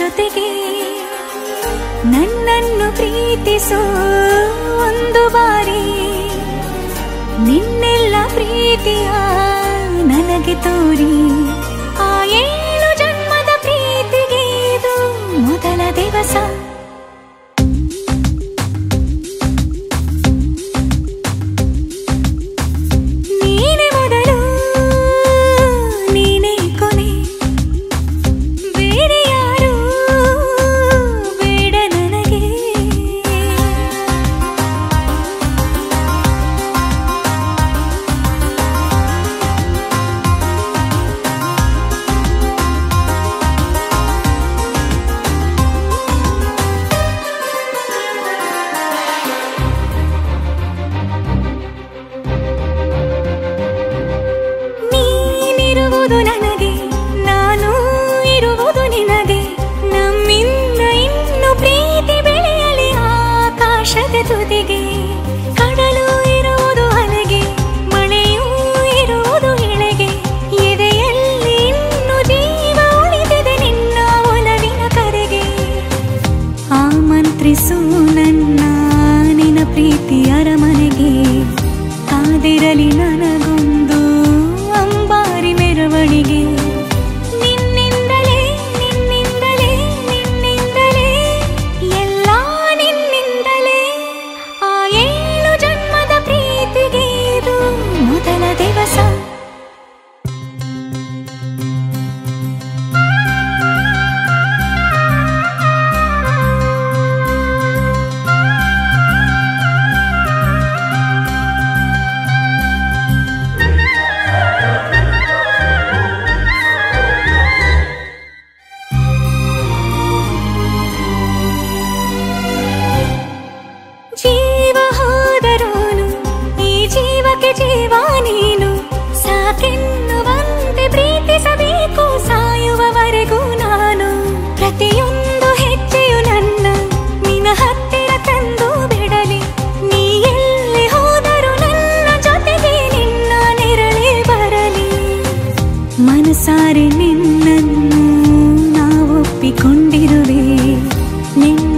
ಜೊತೆಗೆ ನನ್ನನ್ನು ಪ್ರೀತಿಸೋ ಒಂದು ಬಾರಿ ನಿನ್ನೆಲ್ಲ ಪ್ರೀತಿಯ ನನಗೆ ತೋರಿ ಆ ಏಳು ಜನ್ಮದ ಪ್ರೀತಿಗೆ ಇದು ಮೊದಲ ದಿವಸ ನೀನೆ ಮೊದಲು ನೀನೇ ಕೊನೆ ಬೇರೆ ಯಾರು ಬೇಡ ನನಗೆ ನೀನಿರುವುದು ನನಗೆ ನಾನು ಇರುವುದು ನಿನಗೆ ನಮ್ಮಿಂದ ಇನ್ನು ಪ್ರೀತಿ ಬೆಳೆಯಲಿ ಆಕಾಶದ ತುದಿಗೆ ಕಡಲು ಇರುವುದು ಅಲೆಗೆ ಮಳೆಯೂ ಇರುವುದು ಎಳೆಗೆ ಎದೆಯಲ್ಲಿ ಇನ್ನು ಜೀವ ಉಳಿದಿದೆ ನಿನ್ನ ಒಲವಿನ ಕರೆಗೆ ಆಮಂತ್ರಿಸು ನನ್ನ ನಿನ ಪ್ರೀತಿ ಅರಮನೆಗೆ ಕಾದಿರಲಿ ನನಗೊಂದು ಅಂಬಾರಿ ಮೆರವಣಿಗೆ ನಿನ್ನಿಂದಲೇ ನಿನ್ನಿಂದಲೇ ನಿನ್ನಿಂದಲೇ ಎಲ್ಲ ನಿನ್ನಿಂದಲೇ ಆ ಏಳು ಜನ್ಮದ ಪ್ರೀತಿಗೆ ಇದು ಮೊದಲ ದಿವಸ ಜೀವ ಹೋದರೋನು ಈ ಜೀವಕ್ಕೆ ಜೀವ ನೀನು ಸಾಕೆನ್ನುವಂತೆ ಪ್ರೀತಿಸಬೇಕು ಸಾಯುವವರೆಗೂ ನಾನು ಪ್ರತಿಯೊಂದು ಹೆಜ್ಜೆಯು ನನ್ನ ನಿನ್ನ ಹತ್ತಿರ ತಂದು ಬಿಡಲಿ ನೀ ಎಲ್ಲಿ ಹೋದರೂ ನನ್ನ ಜೊತೆಗೆ ನಿನ್ನ ನೆರಳೇ ಬರಲಿ ಮನಸಾರೆ ನಿನ್ನನ್ನು ನಾವು ಒಪ್ಪಿಕೊಂಡಿರುವೆ ನಿನ್ನ